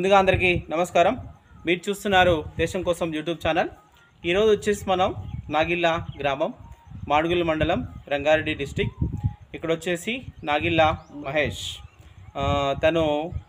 ముందుగా అందరికీ నమస్కారం మీరు చూస్తున్నారు దేశం కోసం యూట్యూబ్ ఛానల్ ఈరోజు వచ్చేసి మనం నాగిల్ల గ్రామం మాడుగుల మండలం రంగారెడ్డి డిస్టిక్ ఇక్కడ వచ్చేసి నాగిల్ల మహేష్ ఆ, తను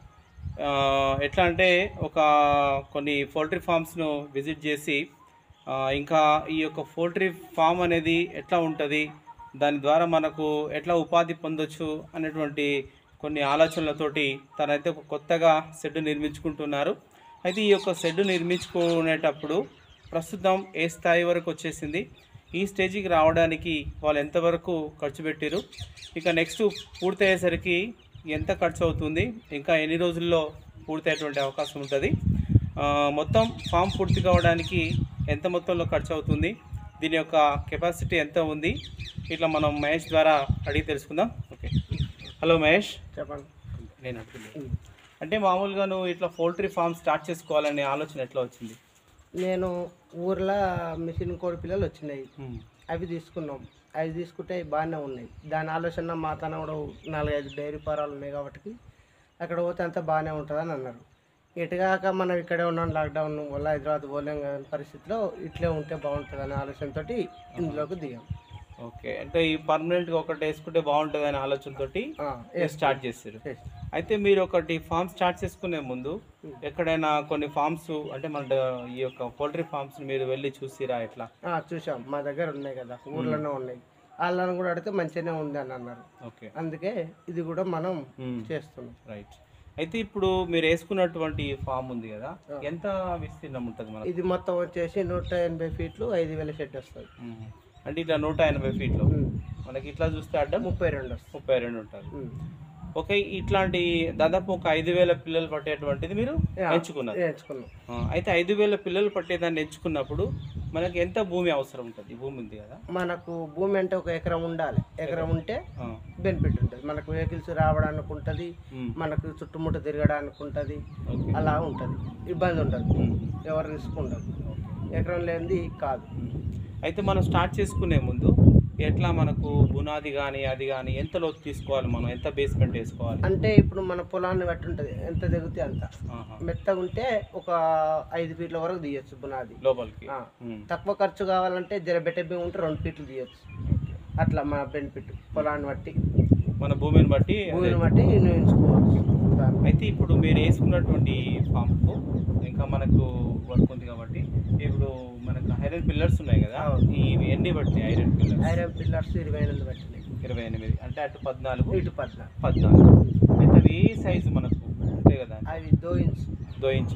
ఆ, ఎట్లా అంటే ఒక కొన్ని పౌల్ట్రీ ఫామ్స్ను విజిట్ చేసి ఆ, ఇంకా ఈ యొక్క పౌల్ట్రీ ఫామ్ అనేది ఎట్లా ఉంటుంది దాని ద్వారా మనకు ఎట్లా ఉపాధి పొందొచ్చు అనేటువంటి కొన్ని ఆలోచనలతోటి తనైతే ఒక కొత్తగా షెడ్ నిర్మించుకుంటున్నారు అయితే ఈ యొక్క షెడ్ నిర్మించుకునేటప్పుడు ప్రస్తుతం ఏ స్థాయి వరకు వచ్చేసింది ఈ స్టేజికి రావడానికి వాళ్ళు ఎంతవరకు ఖర్చు పెట్టారు ఇక నెక్స్ట్ పూర్తయ్యేసరికి ఎంత ఖర్చు అవుతుంది ఇంకా ఎన్ని రోజుల్లో పూర్తయ్యేటువంటి అవకాశం ఉంటుంది ఆ, మొత్తం ఫామ్ పూర్తి కావడానికి ఎంత మొత్తంలో ఖర్చు అవుతుంది దీని యొక్క కెపాసిటీ ఎంత ఉంది ఇట్లా మనం మహేష్ ద్వారా అడిగి తెలుసుకుందాం ఓకే హలో మహేష్ చెప్పండి నేను అడుగుతున్నాను. అంటే మామూలుగా నువ్వు ఇట్లా పౌల్ట్రీ ఫామ్ స్టార్ట్ చేసుకోవాలనే ఆలోచన ఎట్లా వచ్చింది నేను ఊర్లో మిషన్ కోడి పిల్లలు వచ్చినాయి ఉమ్, అవి తీసుకున్నాం అవి తీసుకుంటే అవి బాగానే ఉన్నాయి దాని ఆలోచన మా తన కూడా నాలుగైదు డైరీ ఫారాలు ఉన్నాయి కాబట్టి అక్కడ పోతే అంతా బాగానే ఉంటుందని అన్నారు ఎటుగాక మనం ఇక్కడే ఉన్నాం లాక్డౌన్ వల్ల హైదరాబాద్ పోలేం కదా పరిస్థితిలో ఇట్లే ఉంటే బాగుంటుంది అనే ఆలోచనతోటి ఇందులోకి దిగాం ఓకే అంటే ఈ పర్మనెంట్గా ఒకటి వేసుకుంటే బాగుంటుంది అనే ఆలోచనతోటి ఆ, స్టార్ట్ చేశారు చేసి. అయితే మీరు ఒకటి ఫామ్ స్టార్ట్ చేసుకునే ముందు ఎక్కడైనా కొన్ని ఫామ్స్ అంటే మన డ- ఈ యొక్క పౌల్ట్రీ ఫామ్స్ మీరు వెళ్ళి చూసిరా ఎట్లా ఆ, చూసాం మా దగ్గర ఉన్నాయి కదా ఊర్లోనే ఉన్నాయి వాళ్ళని కూడా అడిగితే మంచిగానే ఉంది అని అన్నారు ఓకే అందుకే ఇది కూడా మనం మ్మ్. చేస్తున్నాం రైట్ అయితే ఇప్పుడు మీరు వేసుకున్నటువంటి ఫామ్ ఉంది కదా ఎంత విస్తీర్ణం ఉంటుంది మనకు ఇది మొత్తం వచ్చేసి నూట ఎనభై ఫీట్లు ఐదు వేల షెడ్ వస్తుంది మ్మ్. అంటే ఇట్లా నూట ఎనభై ఫీట్లు మనకి ఇట్లా చూస్తే అడ్డం ముప్పై రెండు వస్తుంది ముప్పై రెండు ఉంటుంది ఉమ్. ఓకే ఇట్లాంటి దాదాపు ఒక ఐదు వేల పిల్లలు పట్టేటువంటిది మీరు యా. ఎంచుకున్నారు నేర్చుకున్నాం ఆ, అయితే ఐదు వేల పిల్లలు పట్టేదాన్ని ఎంచుకున్నప్పుడు మనకి ఎంత భూమి అవసరం ఉంటుంది భూమి ఉంది కదా మనకు భూమి అంటే ఒక ఎకరం ఉండాలి ఎకరం ఉంటే ఆ, బెనిఫిట్ ఉంటుంది మనకు వెహికల్స్ రావడానికి ఉంటుంది మ్మ్. మనకు చుట్టుముట్టు తిరగడానికి ఉంటుంది ఓకే అలా ఉంటుంది ఇబ్బంది ఉండదు మ్మ్. ఎవరు రిస్క్ ఉండదు ఎకరం లేనిది కాదు అయితే మనం స్టార్ట్ చేసుకునే ముందు ఎట్లా మనకు బునాది కానీ అది కానీ ఎంత లోతు తీసుకోవాలి మనం ఎంత బేస్మెంట్ వేసుకోవాలి అంటే ఇప్పుడు మన పొలాన్ని బట్టి ఉంటుంది ఎంత దిగితే అంత ఆహా. మెత్తగా ఉంటే ఒక ఐదు ఫీట్ల వరకు తీయచ్చు బునాది లోపలికి ఆ. ఉమ్. తక్కువ ఖర్చు కావాలంటే జర బెటర్ బియ్యం ఉంటే రెండు ఫీట్లు తీయచ్చు అట్లా మన బెనిఫిట్ పొలాన్ని బట్టి మన భూమిని బట్టి అదే. భూమిని బట్టి నిర్ణయించుకోవచ్చు దాన్ని. అయితే ఇప్పుడు మీరు వేసుకున్నటువంటి ఫామ్కు ఇంకా మనకు వర్క్ ఉంది కాబట్టి ఇప్పుడు మనకు ఐరన్ పిల్లర్స్ ఉన్నాయి కదా అవును. ఇవి ఎన్ని బట్టి ఐరన్ పిల్లర్స్ ఐరన్ పిల్లర్స్ ఇరవై ఎనిమిది పట్టినాయి ఇరవై ఎనిమిది అంటే అటు పద్నాలుగు ఇటు పద్నాలుగు పద్నాలుగు అయితే అవి ఏ సైజు మనకు అంతే కదా అవి దో ఇంచ్ దో ఇంచు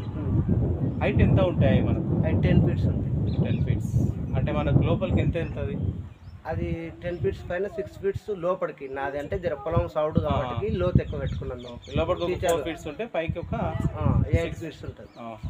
హైట్ ఎంత ఉంటాయి మనకు అవి టెన్ ఫీట్స్ ఉంటాయి టెన్ ఫీట్స్ అంటే మనకు లోపలికి ఎంత వెళ్తుంది అది టెన్ ఫీట్స్ పైన సిక్స్ ఫీట్స్ లోపలికి నాది అంటే జర పొలం సౌడ్ కాబట్టి లోతు ఎక్కువ పెట్టుకున్నాను లోపలికి ఒక Feature ఫోర్ గా. ఫీట్స్ ఉంటే పైకి ఒక ఎయిట్ ఫీట్స్ ఉంటుంది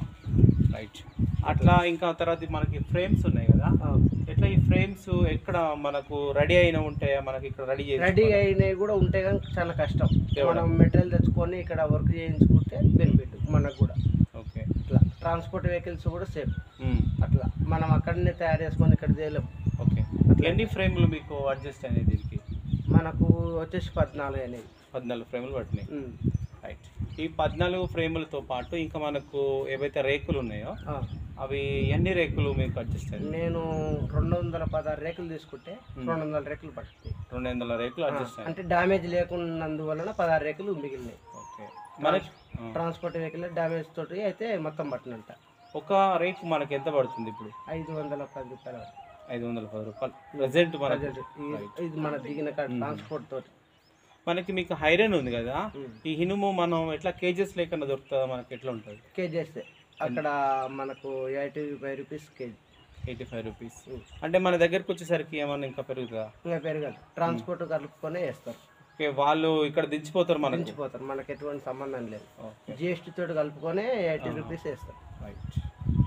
రైట్ అట్లా ఇంకా తర్వాత మనకి ఫ్రేమ్స్ ఉన్నాయి కదా ఎట్లా ఈ ఫ్రేమ్స్ ఎక్కడ మనకు రెడీ అయిన ఉంటాయా మనకి ఇక్కడ రెడీ చేసి రెడీ అయినవి కూడా ఉంటాయి కానీ చాలా కష్టం తేవడం. మనం మెటీరియల్ తెచ్చుకొని ఇక్కడ వర్క్ చేయించుకుంటే బెనిఫిట్ మనకు కూడా ఓకే ఇట్లా ట్రాన్స్పోర్ట్ వెహికల్స్ కూడా సేఫ్ అట్లా మనం అక్కడనే తయారు చేసుకొని ఇక్కడ చేయలేం ఓకే ఎన్ని ఫ్రేమ్లు మీకు అడ్జస్ట్ అయినాయి దీనికి మనకు వచ్చేసి పద్నాలుగు అనేది పద్నాలుగు ఫ్రేములు పట్టినాయి ఉమ్. రైట్ ఈ పద్నాలుగు ఫ్రేములతో పాటు ఇంకా మనకు ఏవైతే రేకులు ఉన్నాయో ఆ. అవి ఎన్ని రేకులు మీకు అడ్జస్ట్ అయినాయి నేను రెండు వందల పదహారు రేకులు తీసుకుంటే రెండు వందల రేకులు పడుతుంది రెండు వందల రేకులు అడ్జస్ట్ అయినాయి అంటే డ్యామేజ్ లేకున్నందువలన పదహారు రేకులు మిగిలినాయి ఓకే మనకి ఆ. ట్రాన్స్పోర్ట్ వెహికల్ డ్యామేజ్ తోటి అయితే మొత్తం పట్టినంట ఒక రేకు మనకి ఎంత పడుతుంది ఇప్పుడు ఐదు వందల పది రూపాయలు పడుతుంది. ఐదు వందల పది రూపాయలు ప్రజెంట్ మనకు Present ఈ- ఇది మన దిగిన కాడ ట్రాన్స్పోర్ట్ తోటి మనకి మీకు హైరన్ ఉంది కదా ఉమ్. ఈ ఇనుము మనం ఎట్లా కేజెస్ లేకుండా దొరుకుతుందా మనకి ఎట్లా ఉంటుంది కేజీ వేస్తే అక్కడ మనకు eighty five rupees KG eighty five rupees um. అంటే మన దగ్గరకు వచ్చేసరికి ఏమన్నా ఇంకా పెరుగుతుందా ఇంకా పెరగదు ట్రాన్స్పోర్ట్ కలుపుకొనే వేస్తారు ఓకే వాళ్ళు ఇక్కడ దించిపోతారు మనకి పెంచిపోతారు మనకి ఎటువంటి సంబంధం లేదు ఓకే జిఎస్టీ తోటి కలుపుకొని ఎయిటీ రూపీస్ వేస్తారు రైట్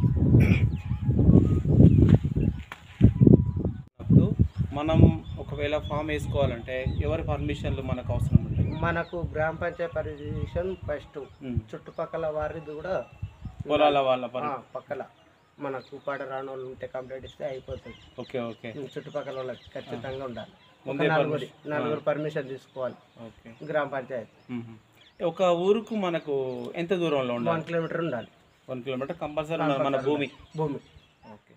అప్పుడు మనం ఒకవేళ ఫామ్ వేసుకోవాలంటే ఎవరి పర్మిషన్లు మనకు అవసరం ఉంటాయి మనకు గ్రామ పంచాయతీ పరిధిషన్ ఫస్ట్ ఉమ్. చుట్టుపక్కల వారిది కూడా పొలాల వాళ్ళ ఆ, పర్మి పక్కల మనకు పాట రాని వాళ్ళు ఉంటే కంప్లీట్ ఇస్తే అయిపోతుంది ఓకే ఓకే ఉమ్, చుట్టుపక్కల వాళ్ళకి ఖచ్చితంగా ఉండాలి ఒక ముందే నలుగురి permission. నలుగురు పర్మిషన్ తీసుకోవాలి ఓకే గ్రామ పంచాయతీ మ్మ్. ఒక ఊరుకు మనకు ఎంత దూరంలో వన్ ఉండాలి కిలోమీటర్ ఉండాలి వన్ కిలోమీటర్ కంపల్సరీ మన- మన భూమి భూమి ఓకే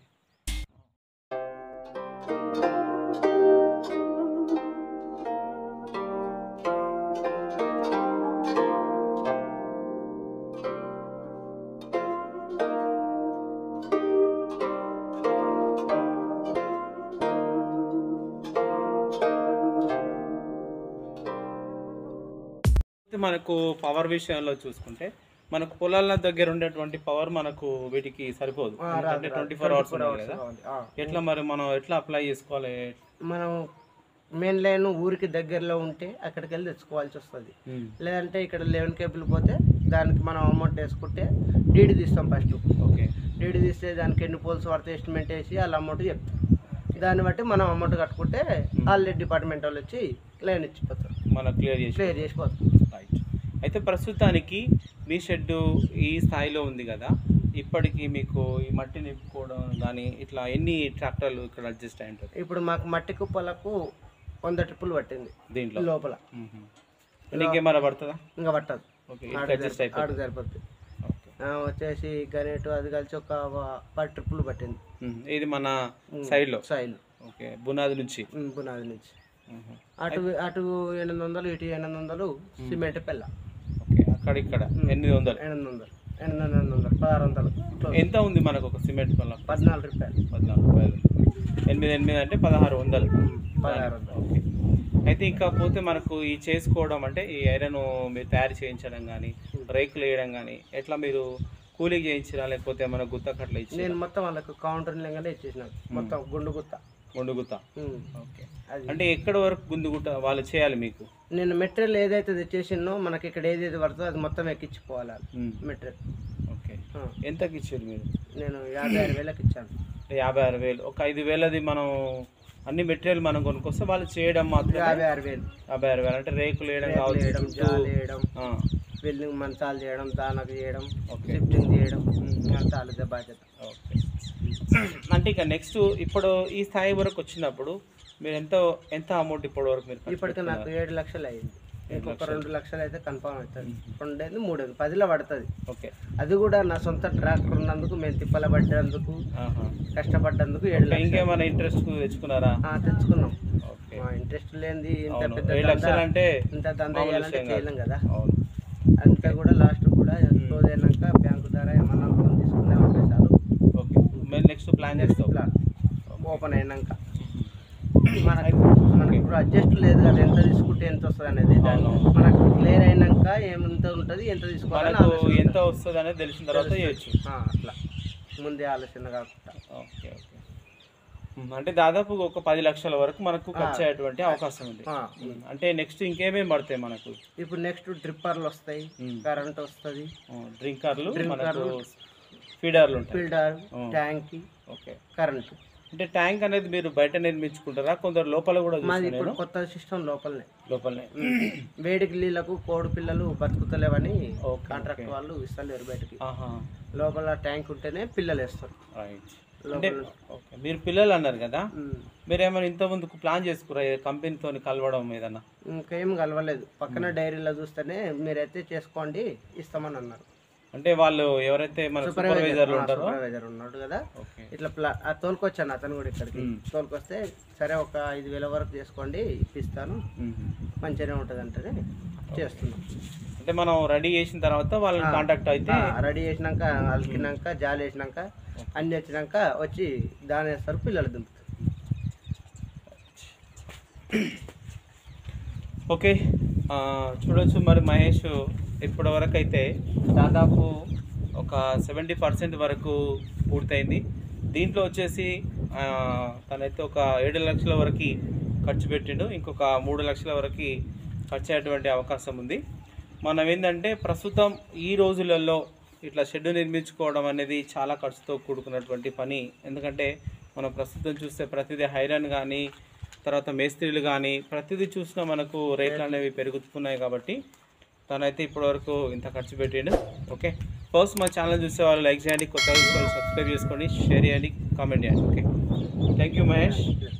అయితే మనకు పవర్ విషయంలో చూసుకుంటే మనకు పొలాల దగ్గర ఉండేటువంటి పవర్ మనకు వీటికి సరిపోదు ఆ, రాదు, ఎందుకంటే రాదు. ట్వంటీ ఫోర్ అవర్స్ 24 ఉన్నాయి కదా కావాలి. ఆ. ఎట్లా మరి మనం ఎట్లా అప్లై చేసుకోవాలి మనం మెయిన్ లైన్ ఊరికి దగ్గరలో ఉంటే అక్కడికి వెళ్ళి తెచ్చుకోవాల్సి వస్తుంది ఉమ్, లేదంటే ఇక్కడ లెవెన్ కేబుల్ పోతే దానికి మనం అమౌంట్ వేసుకుంటే డీడీ తీస్తాం ఫస్ట్ ఓకే డీడీ తీస్తే దానికి ఎన్ని పోల్స్ పడితే ఎస్టిమేట్ వేసి వాళ్ళ అమౌంట్ చెప్తాం దాన్ని బట్టి మనం అమౌంట్ కట్టుకుంటే వాళ్ళే డిపార్ట్మెంట్ వాళ్ళు వచ్చి లైన్ ఇచ్చిపోతారు మనం క్లియర్ చేసి క్లియర్ చేసిపోతాం రైట్ అయితే ప్రస్తుతానికి మీ షెడ్ ఈ స్థాయిలో ఉంది కదా ఇప్పటికి మీకు ఈ మట్టి నింపుకోవడం కానీ ఇట్లా ఎన్ని ట్రాక్టర్లు ఇక్కడ అడ్జస్ట్ అయి ఉంటుంది ఇప్పుడు మాకు మట్టి కుప్పలకు వంద ట్రిప్పులు పట్టింది దీంట్లో లోపల మ్మ్. ఇంకేమైనా పడుతుందా ఇంకా పట్టదు ఓకే ఆడికి అడ్జస్ట్ సరిపో- అయిపోతుంది ఆడికి సరిపోద్ది ఓకే ఆ, వచ్చేసి గనేటు అది కలిసి ఒక వ- పది ట్రిప్పులు పట్టింది మ్మ్. ఇది మన సైడ్లో సాయిల్ ఓకే బునాది నుంచి బునాది నుంచి మ్మ్. అటు అటు ఎనిమిది వందలు ఇటు ఎనిమిది వందలు సిమెంట్ పెళ్ళ ఓకే అక్కడ ఇక్కడ ఎనిమిది వందలు ఎనిమిది వందలు ఎనిమిది వందలు ఎనిమిది వందలు పదహారు వందలు క్లోజ్. ఎంత ఉంది మనకు ఒక సిమెంట్ పళ్ళ పద్నాలుగు రూపాయలు పద్నాలుగు రూపాయలు ఎనిమిది ఎనిమిది అంటే పదహారు వందలు పదహారు వందలు ఓకే అయితే ఇంకా పోతే మనకు ఈ చేసుకోవడం అంటే ఈ ఐరన్ మీరు తయారు చేయించడం కానీ రేకులు వేయడం కానీ ఎట్లా మీరు కూలింగ్ చేయించిరా లేకపోతే మన గుత్త కట్ల ఇచ్చి నేను మొత్తం వాళ్ళకు కౌంటర్ లింగానే ఇచ్చేసిన మొత్తం గుండు గుత్త గుండు గుత్త ఉమ్. ఓకే అది అంటే ఎక్కడ వరకు గుండు గుట్ట వాళ్ళు చేయాలి మీకు నేను మెటీరియల్ ఏదైతే తెచ్చేసినో మనకి ఇక్కడ ఏదైతే పడుతుందో అది మొత్తం ఎక్కించుకోవాలి వాళ్ళు మ్మ్. మెటీరియల్ ఓకే ఆ. ఎంతకి ఇచ్చారు మీరు నేను యాభై ఆరు వేలకు ఇచ్చాను అంటే యాభై ఆరు వేలు ఒక ఐదు వేలది మనం అన్ని మెటీరియల్ మనం కొనుక్కొస్తే వాళ్ళు చేయడం మాత్రం యాభై ఆరు వేలు యాభై ఆరు వేలు అంటే రేకులు వేయడం రేకులు కావచ్చు వేయడం చుట్టూ- జాలి వేయడం ఆ, బిల్డింగ్ మంచాలు చేయడం దానకు చేయడం ఓకే షిఫ్టింగ్ చేయడం అంతా వాళ్ళదే బాధ్యత ఓకే అంటే ఇక నెక్స్ట్ ఇప్పుడు ఈ స్థాయి వరకు వచ్చినప్పుడు మీరు ఎంత ఎంత అమౌంట్ ఇప్పటి వరకు మీరు ఖర్చు ఇప్పటికి నాకు ఏడు లక్షలు అయింది ఇంకొక రెండు లక్షలు అయితే కన్ఫామ్ అవుతుంది రెండేది మూడేది పదిలో పడుతుంది ఓకే అది కూడా నా సొంత ట్రాక్టర్ ఉన్నందుకు మేము తిప్పల పడ్డందుకు ఆహా. కష్టపడ్డందుకు ఏడు ఇంకా లక్షలు ఇంకేమైనా ఇంట్రెస్ట్ తెచ్చుకున్నారా ఆ, తెచ్చుకున్నాం ఓకే మా ఇంట్రెస్ట్ లేనిది ఇంత అవును పెద్ద ఏడు లక్షలు దందా- అంటే ఇంత దందా మామూలు చేయాలంటే విషయం కాదు. చేయలేం కదా అవును అంతా కూడా లాస్ట్ కూడా క్లోజ్ అయినాక బ్యాంకు ద్వారా ఏమన్నా లోన్ తీసుకునే అవకాశాలు ఓకే మేము నెక్స్ట్ ప్లాన్ చేస్తాం ప్లాన్ ఓపెన్ అయినాక మనకు మనకి ఇప్పుడు అడ్జస్ట్ లేదు కదా ఎంత తీసుకుంటే ఎంత వస్తుంది అనేది దాన్ని అవును. మనకు క్లియర్ అయినాక ఏమంత ఉంటుంది ఎంత తీసుకోవాలని మనకు ఆలోచన ఎంత వస్తుంది అనేది తెలిసిన తర్వాత చేయొచ్చు ఆ, అట్లా ముందే ఆలోచన కాకుండా ఓకే ఓకే ఉమ్, అంటే దాదాపు ఒక పది లక్షల వరకు మనకు ఖర్చు అయ్యేటువంటి అవకాశం ఉంది ఆ, ఉమ్, అంటే నెక్స్ట్ ఇంకేమేమి పడతాయి మనకు ఇప్పుడు నెక్స్ట్ డ్రిప్పర్లు వస్తాయి ఉమ్. కరెంట్ వస్తుంది డ్రింకర్లు మనకు డ్రింకర్లు. ఫీడర్లు ఉంటాయి ఫిల్టర్ ఆ. ట్యాంక్ ఓకే కరెంట్ అంటే ట్యాంక్ అనేది మీరు బయట నిర్మించుకుంటారా కొందరు లోపల కూడా మాది చూసాను ఇప్పుడు నేను కొత్త సిస్టమ్ లోపలనే లోపలనే వేడికి నీళ్ళకు కోడి పిల్లలు బతుకుతలేవని ఓకే, కాంట్రాక్ట్ ఓకే. వాళ్ళు ఇస్తలేరు బయటకి ఆహా లోపల ట్యాంక్ ఉంటేనే పిల్లలు వేస్తారు రైట్ అంటే లోపల ఓకే మీరు పిల్లలు అన్నారు కదా ఉమ్. మీరు ఏమైనా ఇంత ముందుకు ప్లాన్ చేసుకురా కంపెనీతో కలవడం ఏదన్నా ఇంకేం కలవలేదు పక్కన డైరీలో చూస్తేనే మీరైతే చేసుకోండి ఇస్తామని అన్నారు అంటే వాళ్ళు ఎవరైతే మన సూపర్వైజర్లు ఉంటారో సూపర్వైజర్ ఉన్నాడు కదా ఓకే ఇట్లా ప్లా ఆ తోలుకొచ్చాను అతను కూడా ఇక్కడికి ఉమ్. తోలుకొస్తే సరే ఒక ఐదు వేల వరకు చేసుకోండి ఇప్పిస్తాను మ్మ్. మంచిగానే ఉంటుంది అంటేనే చేస్తున్నాం అంటే మనం రెడీ చేసిన తర్వాత వాళ్ళని కాంటాక్ట్ అయితే రెడీ చేసినాక అలికినాక జాలి వేసినాక అన్ని వచ్చినాక వచ్చి దాని వేస్తారు పిల్లలు దింపుతారు ఓకే ఆ, చూడొచ్చు మరి మహేష్ ఇప్పటి వరకు అయితే దాదాపు ఒక సెవెంటీ పర్సెంట్ వరకు పూర్తయింది దీంట్లో వచ్చేసి ఆ, తనైతే ఒక ఏడు లక్షల వరకు ఖర్చు పెట్టిండు ఇంకొక మూడు లక్షల వరకు ఖర్చు అయ్యేటువంటి అవకాశం ఉంది మనం ఏంటంటే ప్రస్తుతం ఈ రోజులలో ఇట్లా షెడ్ నిర్మించుకోవడం అనేది చాలా ఖర్చుతో కూడుకున్నటువంటి పని ఎందుకంటే మనం ప్రస్తుతం చూస్తే ప్రతిదీ హైరన్ కానీ తర్వాత మేస్త్రీలు కానీ ప్రతిదీ చూసినా మనకు రేట్లు అనేవి పెరుగుతున్నాయి కాబట్టి తనైతే ఇప్పటివరకు ఇంత ఖర్చు పెట్టిండు ఓకే ఫస్ట్ మా ఛానల్ చూసే వాళ్ళు లైక్ చేయండి కొత్త సబ్స్క్రైబ్ చేసుకోండి షేర్ చేయండి కామెంట్ చేయండి ఓకే థ్యాంక్ యూ మహేష్